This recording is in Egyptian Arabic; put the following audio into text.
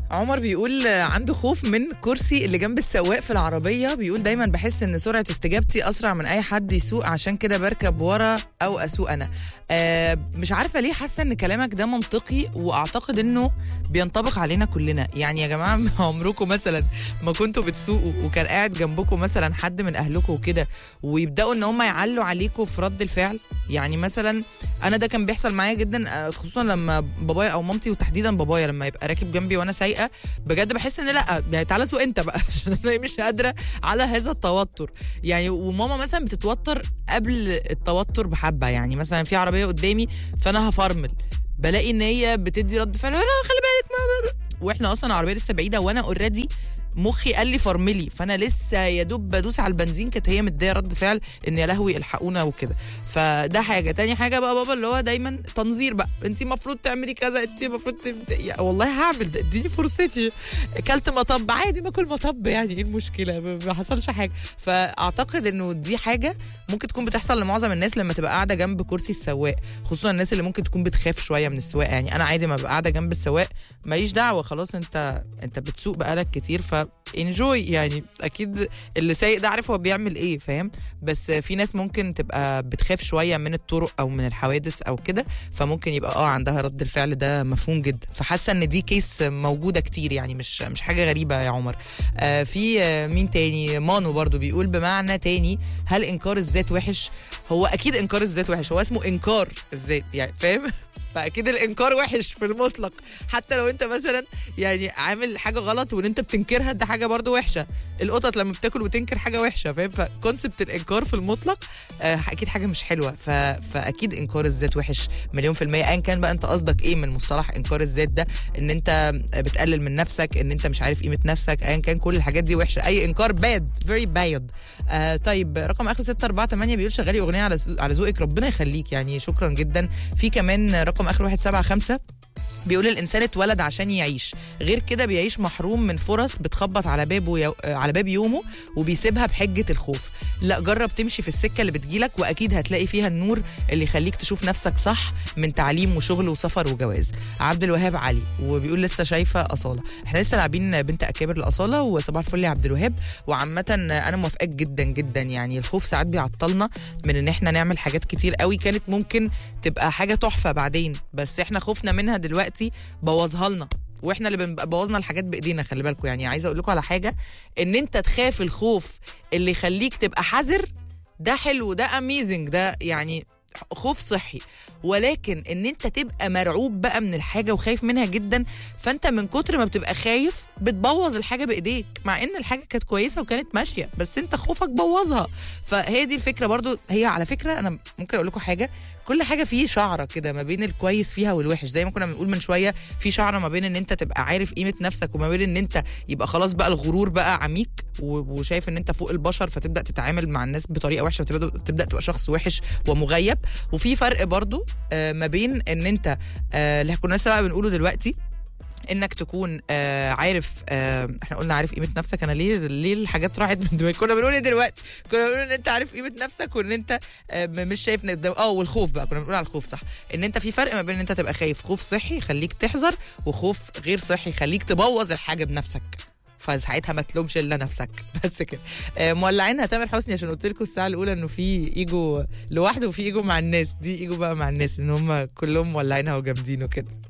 عمر بيقول عنده خوف من كرسي اللي جنب السواق في العربية بيقول دايما بحس ان سرعة استجابتي اسرع من اي حد يسوق عشان كده بركب ورا او اسوق انا آه مش عارفة ليه حاسة ان كلامك ده منطقي واعتقد انه بينطبق علينا كلنا يعني يا جماعة عمركم مثلا ما كنتوا بتسوقوا وكان قاعد جنبكم مثلا حد من اهلكم وكده ويبداوا ان هم يعلوا عليكم في رد الفعل يعني مثلا انا ده كان بيحصل معايا جدا آه، خصوصا لما بابايا او مامتي وتحديدا بابايا لما يبقى راكب جنبي وانا سايقه بجد بحس ان لا يعني تعالى سوق انت بقى عشان انا مش قادره على هذا التوتر يعني وماما مثلا بتتوتر قبل التوتر بحبه يعني مثلا في عربيه قدامي فانا هفرمل بلاقي ان هي بتدي رد فعل لا خلي بالك ما واحنا اصلا العربيه لسه بعيده وانا اوريدي مخي قال لي فرملي فانا لسه يا دوب بدوس على البنزين كانت هي مديه رد فعل ان يا لهوي الحقونا وكده فده حاجه تاني حاجه بقى بابا اللي هو دايما تنظير بقى انت المفروض تعملي كذا انت المفروض تبت... يا والله هعمل ده اديني فرصتي اكلت مطب عادي باكل مطب يعني ايه المشكله ما ما حصلش حاجه فاعتقد انه دي حاجه ممكن تكون بتحصل لمعظم الناس لما تبقى قاعده جنب كرسي السواق خصوصا الناس اللي ممكن تكون بتخاف شويه من السواقه يعني انا عادي ما ببقى قاعده جنب السواق ماليش دعوه خلاص انت انت بتسوق بقالك كتير ف انجوي يعني اكيد اللي سايق ده عارف هو بيعمل ايه فاهم بس في ناس ممكن تبقى بتخاف شويه من الطرق او من الحوادث او كده فممكن يبقى اه عندها رد الفعل ده مفهوم جدا فحاسه ان دي كيس موجوده كتير يعني مش مش حاجه غريبه يا عمر آه في آه مين تاني مانو برضو بيقول بمعنى تاني هل انكار الذات وحش هو اكيد انكار الذات وحش هو اسمه انكار الذات يعني فاهم فاكيد الانكار وحش في المطلق حتى لو انت مثلا يعني عامل حاجه غلط وان انت بتنكرها ده حاجه برضو وحشه القطط لما بتاكل وتنكر حاجه وحشه فاهم فكونسبت الانكار في المطلق آه اكيد حاجه مش حلوه ف... فاكيد انكار الذات وحش مليون في الميه ايا كان بقى انت قصدك ايه من مصطلح انكار الذات ده ان انت بتقلل من نفسك ان انت مش عارف قيمه نفسك ايا كان كل الحاجات دي وحشه اي انكار باد فيري باد آه طيب رقم اخر 648 بيقول شغالي اغنيه على على ذوقك ربنا يخليك يعني شكرا جدا في كمان رقم اخر 175 بيقول الانسان اتولد عشان يعيش غير كده بيعيش محروم من فرص بتخبط على بابه يو... على باب يومه وبيسيبها بحجه الخوف لا جرب تمشي في السكه اللي بتجيلك واكيد هتلاقي فيها النور اللي يخليك تشوف نفسك صح من تعليم وشغل وسفر وجواز عبد الوهاب علي وبيقول لسه شايفه اصاله احنا لسه لاعبين بنت اكابر الاصاله وصباح الفل يا عبد الوهاب وعامه انا موافقاك جدا جدا يعني الخوف ساعات بيعطلنا من ان احنا نعمل حاجات كتير قوي كانت ممكن تبقى حاجه تحفه بعدين بس احنا خوفنا منها دلوقتي بوظها لنا واحنا اللي بنبقى بوظنا الحاجات بايدينا خلي بالكم يعني عايزه اقول لكم على حاجه ان انت تخاف الخوف اللي يخليك تبقى حذر ده حلو ده اميزنج ده يعني خوف صحي ولكن ان انت تبقى مرعوب بقى من الحاجه وخايف منها جدا فانت من كتر ما بتبقى خايف بتبوظ الحاجه بايديك مع ان الحاجه كانت كويسه وكانت ماشيه بس انت خوفك بوظها فهي دي الفكره برضو هي على فكره انا ممكن اقول لكم حاجه كل حاجه فيه شعره كده ما بين الكويس فيها والوحش زي ما كنا بنقول من شويه في شعره ما بين ان انت تبقى عارف قيمه نفسك وما بين ان انت يبقى خلاص بقى الغرور بقى عميق و- وشايف ان انت فوق البشر فتبدا تتعامل مع الناس بطريقه وحشه وتبدا تبدا تبقى شخص وحش ومغيب وفي فرق برضو آه، ما بين ان انت آه، اللي كنا لسه بقى بنقوله دلوقتي انك تكون آه عارف آه احنا قلنا عارف قيمه نفسك انا ليه ليه الحاجات راحت من دماغي كنا بنقول ايه دلوقتي كنا بنقول ان انت عارف قيمه نفسك وان انت آه م- مش شايف إن قدام اه والخوف بقى كنا بنقول على الخوف صح ان انت في فرق ما بين ان انت تبقى خايف خوف صحي يخليك تحذر وخوف غير صحي يخليك تبوظ الحاجه بنفسك فساعتها ما تلومش الا نفسك بس كده آه، مولعينها تامر حسني عشان قلت لكم الساعه الاولى انه في ايجو لوحده وفي ايجو مع الناس دي ايجو بقى مع الناس ان هم كلهم مولعينها وجامدين وكده